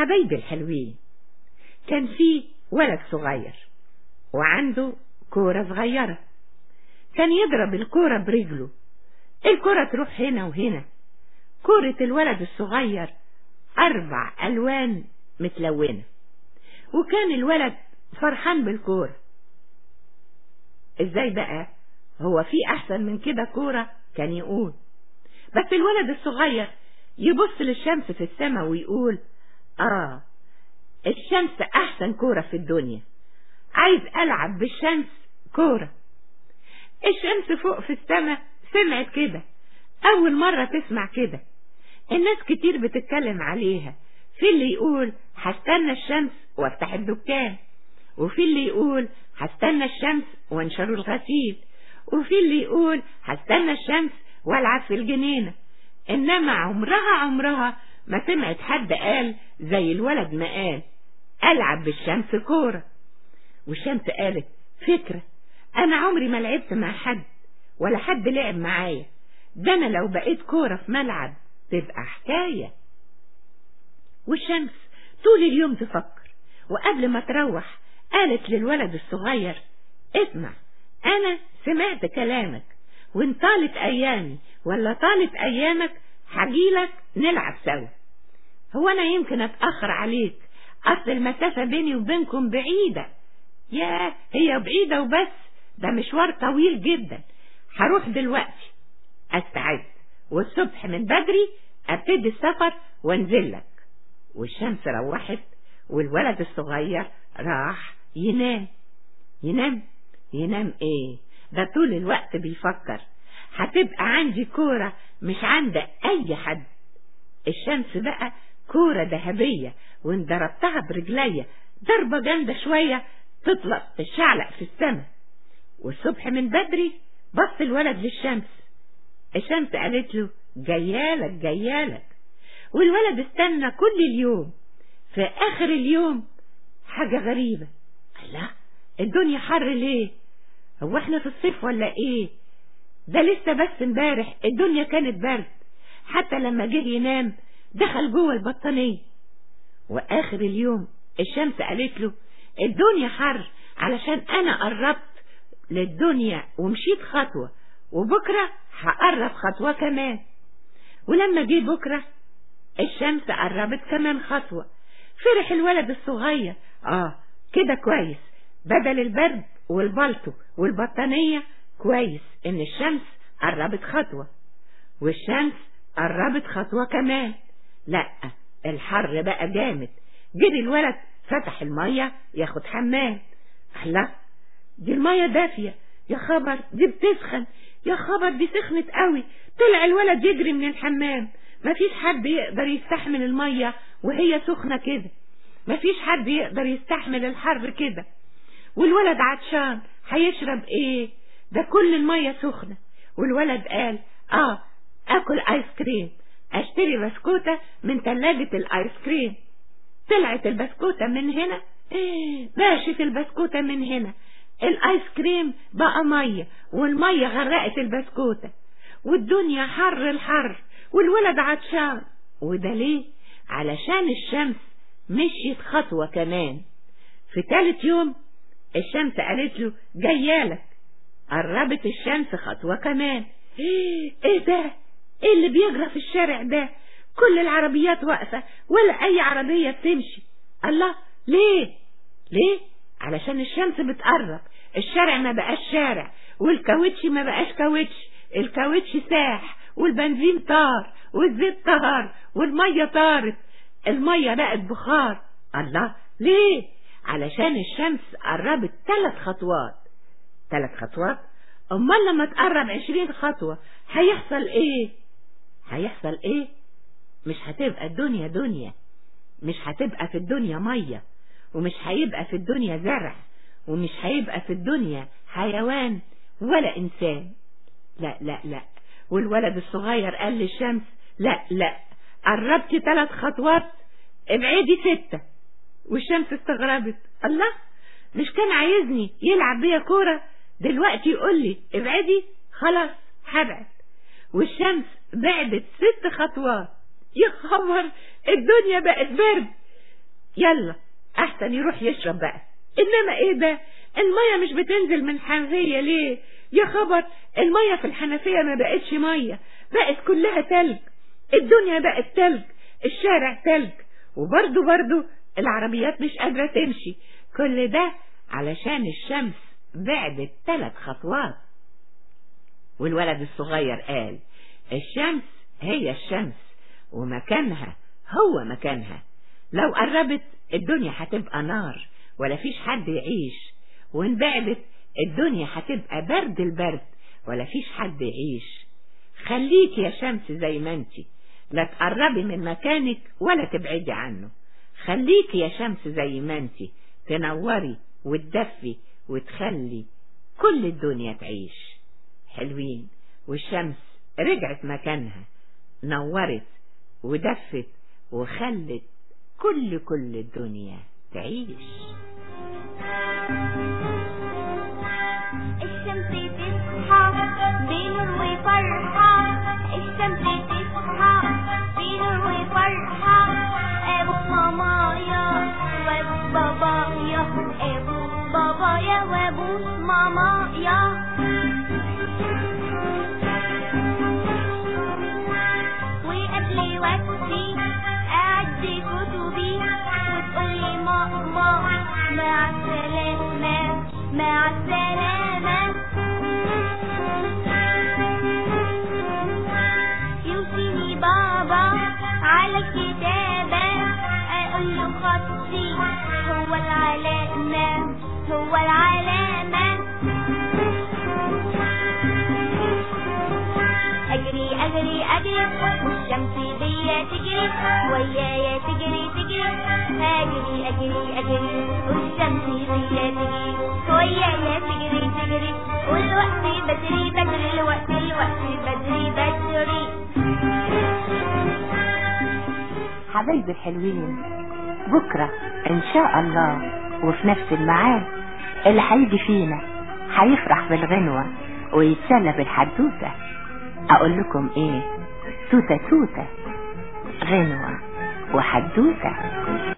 حبايبي الحلوين كان في ولد صغير وعنده كورة صغيرة كان يضرب الكورة برجله الكرة تروح هنا وهنا كورة الولد الصغير أربع ألوان متلونة وكان الولد فرحان بالكورة ازاي بقى هو في أحسن من كده كورة كان يقول بس الولد الصغير يبص للشمس في السماء ويقول آه الشمس أحسن كورة في الدنيا عايز ألعب بالشمس كورة الشمس فوق في السماء سمعت كده أول مرة تسمع كده الناس كتير بتتكلم عليها في اللي يقول هستنى الشمس وافتح الدكان وفي اللي يقول هستنى الشمس وانشر الغسيل وفي اللي يقول هستنى الشمس والعب في الجنينة انما عمرها عمرها ما سمعت حد قال زي الولد ما قال العب بالشمس كورة والشمس قالت فكرة انا عمري ما لعبت مع حد ولا حد لعب معايا ده انا لو بقيت كورة في ملعب تبقى حكاية والشمس طول اليوم تفكر وقبل ما تروح قالت للولد الصغير اسمع انا سمعت كلامك وان طالت ايامي ولا طالت ايامك هجيلك نلعب سوا هو انا يمكن اتأخر عليك اصل المسافة بيني وبينكم بعيدة يا هي بعيدة وبس ده مشوار طويل جدا هروح دلوقتي استعد والصبح من بدري ابتدي السفر وانزل لك والشمس روحت والولد الصغير راح ينام ينام ينام ايه ده طول الوقت بيفكر هتبقى عندي كورة مش عند اي حد الشمس بقى كورة ذهبية وان ضربتها برجليا ضربة جامدة شوية تطلق تشعلق في السماء والصبح من بدري بص الولد للشمس الشمس قالت له جيالك جيالك والولد استنى كل اليوم في اخر اليوم حاجة غريبة لا الدنيا حر ليه هو احنا في الصيف ولا ايه ده لسه بس امبارح الدنيا كانت برد حتى لما جه ينام دخل جوه البطانية واخر اليوم الشمس قالت له الدنيا حر علشان انا قربت للدنيا ومشيت خطوة وبكرة هقرب خطوة كمان ولما جه بكرة الشمس قربت كمان خطوة فرح الولد الصغير اه كده كويس بدل البرد والبلطو والبطانية كويس ان الشمس قربت خطوة والشمس قربت خطوة كمان لا الحر بقى جامد جري الولد فتح المية ياخد حمام الله دي المية دافية يا خبر دي بتسخن يا خبر دي سخنت قوي طلع الولد يجري من الحمام مفيش حد يقدر يستحمل المية وهي سخنة كده مفيش حد يقدر يستحمل الحر كده والولد عطشان هيشرب ايه ده كل المية سخنة والولد قال اه اكل ايس كريم اشتري بسكوتة من تلاجة الايس كريم طلعت البسكوتة من هنا ماشي البسكوتة من هنا الايس كريم بقى مية والمية غرقت البسكوتة والدنيا حر الحر والولد عطشان وده ليه علشان الشمس مشيت خطوة كمان في تالت يوم الشمس قالت له جيالك قربت الشمس خطوة كمان ايه, ايه ده ايه اللي بيجرى في الشارع ده كل العربيات واقفة ولا اي عربية بتمشي الله ليه ليه علشان الشمس بتقرب الشارع ما بقاش شارع والكاوتش ما بقاش كاوتش الكاوتش ساح والبنزين طار والزيت طار والمية طارت المية بقت بخار الله ليه علشان الشمس قربت ثلاث خطوات ثلاث خطوات امال لما تقرب عشرين خطوة هيحصل ايه هيحصل ايه مش هتبقى الدنيا دنيا مش هتبقى في الدنيا مية ومش هيبقى في الدنيا زرع ومش هيبقى في الدنيا حيوان ولا انسان لا لا لا والولد الصغير قال للشمس لا لا قربتي ثلاث خطوات ابعدي ستة والشمس استغربت الله مش كان عايزني يلعب بيا كورة دلوقتي يقول لي ابعدي خلاص هبعد والشمس بعدت ست خطوات يا خبر الدنيا بقت برد يلا احسن يروح يشرب بقى انما ايه ده المية مش بتنزل من الحنفية ليه يا خبر المية في الحنفية ما بقتش مية بقت كلها تلج الدنيا بقت تلج الشارع تلج وبرضه برضه العربيات مش قادرة تمشي كل ده علشان الشمس بعدت ثلاث خطوات والولد الصغير قال الشمس هي الشمس ومكانها هو مكانها لو قربت الدنيا هتبقى نار ولا فيش حد يعيش وان بعدت الدنيا هتبقى برد البرد ولا فيش حد يعيش خليك يا شمس زي ما انتي لا تقربي من مكانك ولا تبعدي عنه خليك يا شمس زي ما انتي تنوري وتدفي وتخلي كل الدنيا تعيش حلوين والشمس رجعت مكانها نورت ودفت وخلت كل كل الدنيا تعيش الشمس تصحى بنور وفرحة الشمس تصحى بنور وفرحة أبو مامايا وأبو بابايا أبو بابايا وأبو مامايا وقبل وقتي أعدي كتبي وتقولي ماما مع السلامة مع السلامة يوصيني بابا على الكتابة أقول له خطي هو العلامة هو العلامة أجري أجري أجري والشمس بيا تجري ويايا تجري تجري أجري أجري أجري والشمس بيا تجري ويايا تجري تجري والوقت بدري بدري الوقت الوقت بدري بدري حبايبي الحلوين بكرة ان شاء الله وفي نفس الميعاد اللي هيجي فينا هيفرح بالغنوة ويتسلى بالحدوتة اقول لكم ايه توتة توتة غنوة وحدوتة